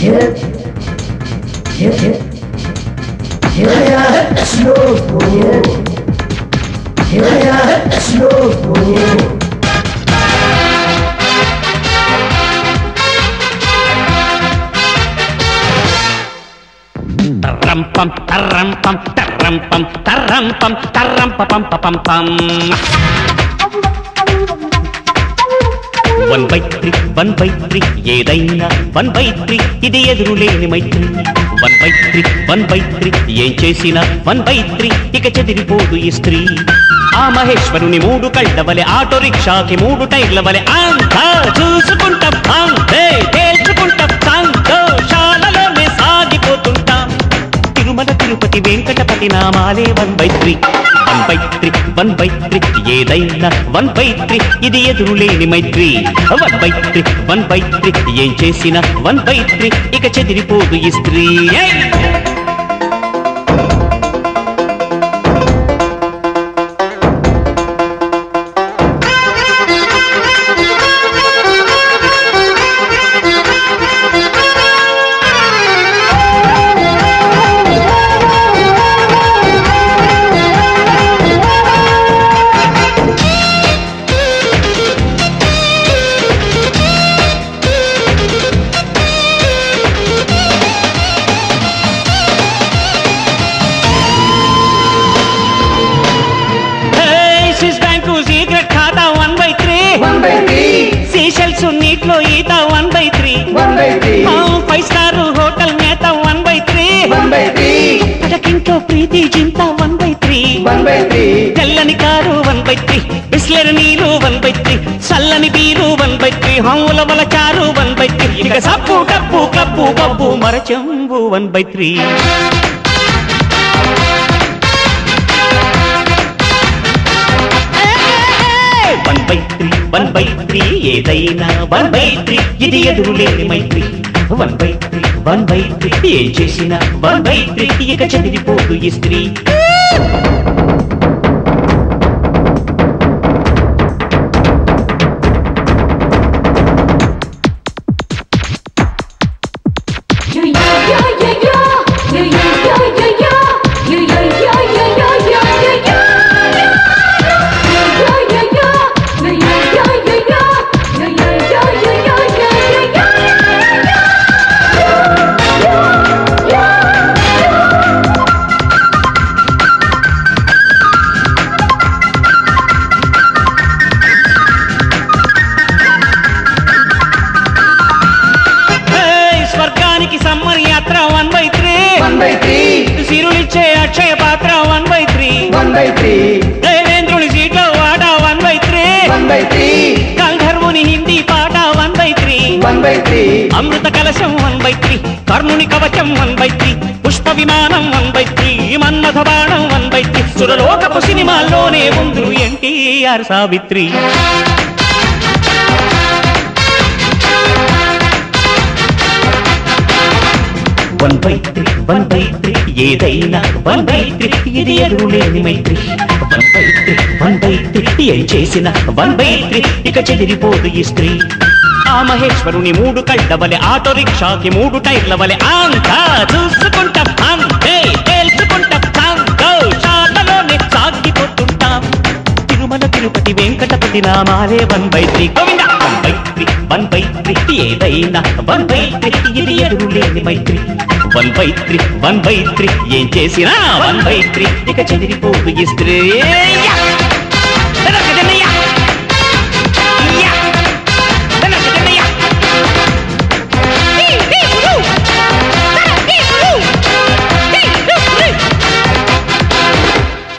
తర్రంపం తర్రంపం తర్రంపం తర్రంపం తర్రంపపం పపం పం one by three one by three ఏదైనా వన్ బై త్రీ ఇది ఎదురులేని మైత్రి one by three one by three ఏం చేసినా వన్ బై త్రీ ఇక చెదిరిపోదు ఈ స్త్రీ ఆ మహేశ్వరుని మూడు కళ్ళ వలె ఆటో రిక్షాకి మూడు టైర్ల వలె అంతా చూసుకుంటాం అంతే తేల్చుకుంటాం సంతోషాలలోనే సాగిపోతుంటాం తిరుమల తిరుపతి వెంకటపతి నామాలే one by three one by three one by three ఏదైనా వన్ బై త్రీ ఇది ఎదురులేని మైత్రి one by three one by three ఏం చేసినా వన్ బై త్రీ ఇక చెదిరిపోదు ఈ స్త్రీ ఏయ్! Hey, స్విస్ బ్యాంకు సీక్రెట్ ఖాతా one by three one by three Seychelles నీటిలో ఈత one by three one by three five star hotel నేత one by three one by three పడకింట్లో Preity Zinta one by three one by three తెల్లని car one by three Bisleri నీరు one by three చల్లని beer one by three హంగుల వల చారు one by three ఇక సప్పు టప్పు కప్పు పప్పు మరచెంబు one by three one by three one by three ఏదైనా వన్ బై త్రీ ఇది ఎదురులేని మైత్రి one by three one by three ఏం చేసినా వన్ బై త్రీ ఇక చెదిరిపోదు ఈ స్త్రీ Yo yo yo yo yo yo yo yo yo yo yo yo yo yo yo yo yo hey, స్వర్గానికి సమ్మర్ యాత్ర one by three one by three సిరులిచ్చే అక్షయ పాత్ర one by three one by three దేవేంద్రుని సీట్లో వాట one by three one by three గంధర్వుని హిందీ పాట one by three one by three అమృత కలశం వన్ బై త్రీ కర్ణుని కవచం వన్ బై త్రీ పుష్ప విమానం వన్ బై త్రీ మన్మథ బాణం వన్ బై త్రీ సురలోకపు సినిమాల్లోనే ఉందు NTR Savitri one by three one by three ఏదైనా వన్ బై త్రీ ఇది ఎదురులేని మైత్రి one by three one by three ఏం చేసిన వన్ బై త్రీ ఇక చెదిరిపోదు ఈ స్త్రీ ఆ మహేశ్వరుని మూడు కళ్ళ వలె ఆటో రిక్షాకి మూడు టైర్ల వలె అంతా చూసుకుంటాం అంతే తేల్చుకుంటాం సంతోషాలలోనే సాగిపోతుంటాం తిరుమల తిరుపతి వెంకటపతి నామాలే one by three Govinda one by three one by three ఏదైనా వన్ బై త్రీ ఇది ఎదురులేని మైత్రి one by three one by three ఏం చేసినా వన్ బై త్రీ ఇక చెదిరిపోదు ఈ స్త్రీ